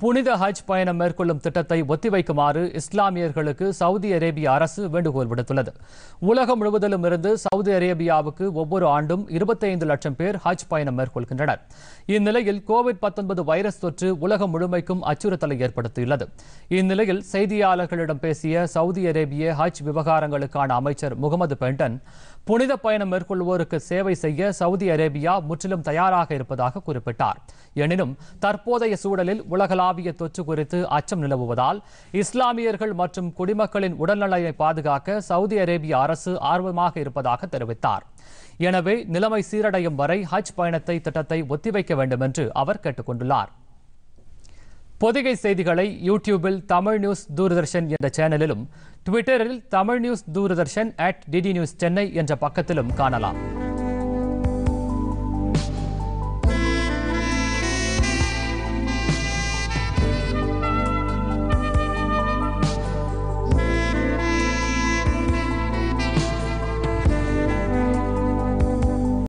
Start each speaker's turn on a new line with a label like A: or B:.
A: புனித ஹஜ் பயணம் மேற்கொள்ளும் திட்டத்தை ஒத்திவைக்குமாறு இஸ்லாமியர்களுக்கு சவுதி அரேபிய அரசு வேண்டுகோள் விடுத்துள்ளது உலகம் முழுவதிலும் இருந்து சவுதி அரேபியாவுக்கு ஒவ்வொரு ஆண்டும் 25 லட்சம் பேர் ஹஜ் பயணம் மேற்கொள்கின்றனர் இந்நிலையில் கோவிட் 19 வைரஸ் தொற்று உலகம் முழுமைக்கும் அச்சுறுத்தலை ஏற்படுத்தியுள்ளது இந்நிலையில் செய்தியாளர்களிடம் பேசிய சவுதி அரேபிய ஹஜ் விவகாரங்களுக்கான அமைச்சர் முகமது பென்டன் புனித பயணம் மேற்கொள்வோருக்கு சேவை செய்ய சவுதி அரேபியா முற்றிலும் தயாராக இருப்பதாக குறிப்பிட்டார் எனினும் தற்போதைய சூழலில் உலகளாவிய தொற்று குறித்து அச்சம் நிலவுவதால் இஸ்லாமியர்கள் மற்றும் குடிமக்களின் உடல்நலனை பாதுகாக்க சவுதி அரேபிய அரசு ஆர்வமாக இருப்பதாக தெரிவித்தார் எனவே நிலைமை சீரடையும் வரை ஹஜ் பயணத்தை திட்டத்தை ஒத்திவைக்க வேண்டும் என்று அவர் கேட்டுக்கொண்டுள்ளார் பொதிகை செய்திகளை யூடியூபில் தமிழ் நியூஸ் தூர்தர்ஷன் என்ற சேனலிலும் ட்விட்டரில் Tamil news Doordarshan at DD news Chennai என்ற பக்கத்திலும் காணலாம்